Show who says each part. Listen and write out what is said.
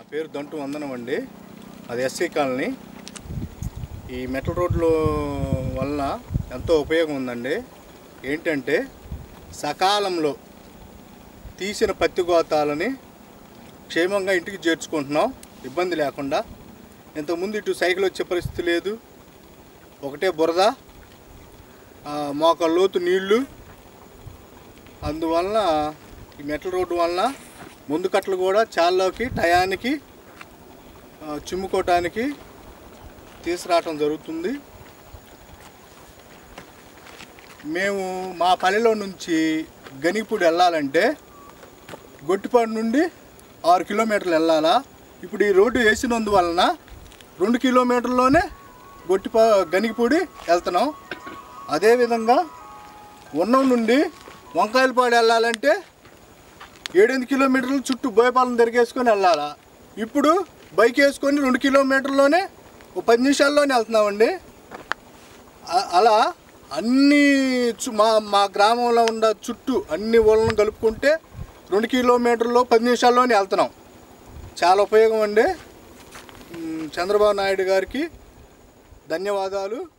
Speaker 1: పేరు దంటు వందనం అండి అది ఎస్సీ కాలనీ ఈ మెటల్ రోడ్లు వలన ఎంతో ఉపయోగం ఉందండి ఏంటంటే సకాలంలో తీసిన పత్తి గోతాలని క్షేమంగా ఇంటికి చేర్చుకుంటున్నాం ఇబ్బంది లేకుండా ఇంతకుముందు ఇటు సైకిల్ వచ్చే పరిస్థితి లేదు ఒకటే బురద ఆ, మోకాళ్ళ లోతు నీళ్లు అందువలన ఈ మెటల్ రోడ్డు వలన ముందు కట్టలు కూడా చాల్లోకి టయానికి ఆ, చిమ్ముకోవటానికి తీసుకురావటం జరుగుతుంది మేము మా పల్లెలో నుంచి గనిపూడి వెళ్ళాలంటే గొట్టిపాడు నుండి ఆరు కిలోమీటర్లు వెళ్ళాలా ఇప్పుడు ఈ రోడ్డు వేసినందువలన రెండు కిలోమీటర్లోనే గొట్టిపా గనిగిపూడి వెళ్తున్నాం అదేవిధంగా ఉన్నం నుండి వంకాయలపాడు వెళ్ళాలంటే ఏడెనిమిది కిలోమీటర్లు చుట్టూ బోయపాలెం తిరిగేసుకొని వెళ్ళాలా ఇప్పుడు బైక్ వేసుకొని రెండు కిలోమీటర్లోనే ఒక పది నిమిషాల్లోనే వెళ్తున్నామండి అ- అలా అన్ని చు- మా మా గ్రామంలో ఉన్న చుట్టూ అన్ని ఊళ్ళను కలుపుకుంటే రెండు కిలోమీటర్లు పది నిమిషాల్లోనే వెళ్తున్నాం చాలా ఉపయోగం అండి మ్, చంద్రబాబు నాయుడు గారికి ధన్యవాదాలు